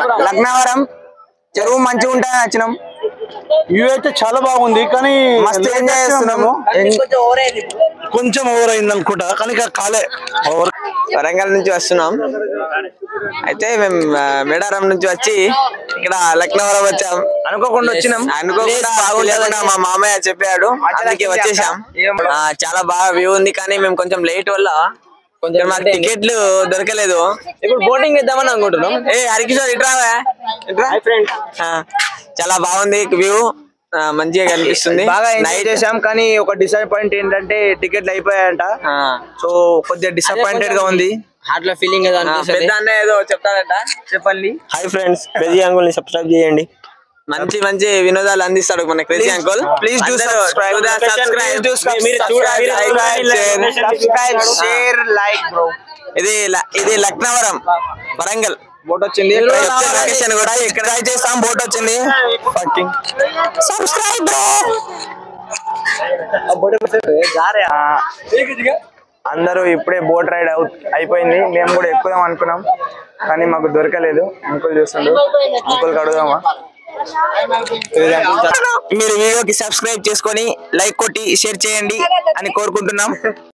లక్నవరం చెరువు మంచిగా ఉంటాయని వచ్చినాం వ్యూ అయితే చాలా బాగుంది కానీ మస్తు ఎంజాయ్ చేస్తున్నాము కొంచెం ఓవర్ అయింది అనుకుంటా కానీ ఇక కాలే ఓవర్ వరంగల్ నుంచి వస్తున్నాం అయితే మేము ఆ, మేడారం నుంచి వచ్చి ఇక్కడ లక్నవరం వచ్చాం అనుకోకుండా వచ్చినాం అనుకోకుండా బాగుండకుండా మా మామయ్య చెప్పాడు అందుకే వచ్చేసాం ఆ, చాలా బాగా వ్యూ ఉంది కానీ మేము కొంచెం లేట్ వల్ల కొంచెం మాకు టికెట్లు దొరకలేదు ఇప్పుడు బోటింగ్ ఇద్దామని అనుకుంటున్నాం ఏ హరికిషోర్ ఇట్రా ఇట్రా ఆ, చాలా బాగుంది వ్యూ మంచిగా కనిపిస్తుంది బాగా ఎంజాయ్ నైట్ చేసాం కానీ ఒక డిసప్పాయింట్ ఏంటంటే టికెట్లు అయిపోయాయంట సో కొద్దిగా డిసప్పాయింటెడ్ గా ఉంది హార్ట్ లో ఫీలింగ్ ఏదో పెద్ద అన్న ఏదో చెప్తాడంట చెప్పండి హాయ్ ఫ్రెండ్స్ క్రేజీ అంకుల్ ని సబ్స్క్రైబ్ చేయండి మంచి మంచి వినోదాలు అందిస్తాడు మన crazy uncle please do subscribe. Please do subscribe share like bro ఇది ల- ఇది లక్నవరం వరంగల్ బోట్ వచ్చింది లొకేషన్ కూడా ఇక్కడ ట్రై చేస్తాం బోట్ వచ్చింది సబ్స్క్రైబ్ అందరూ ఇప్పుడే బోట్ రైడ్ అయిపోయింది మేము కూడా ఎక్కుదాం అనుకున్నాం కానీ మాకు దొరకలేదు అంకుల్ చూస్తుండు అంకుల్ అడుగుదామా మీరు వీడియోకి సబ్స్క్రైబ్ చేసుకొని లైక్ కొట్టి షేర్ చేయండి అని కోరుకుంటున్నాం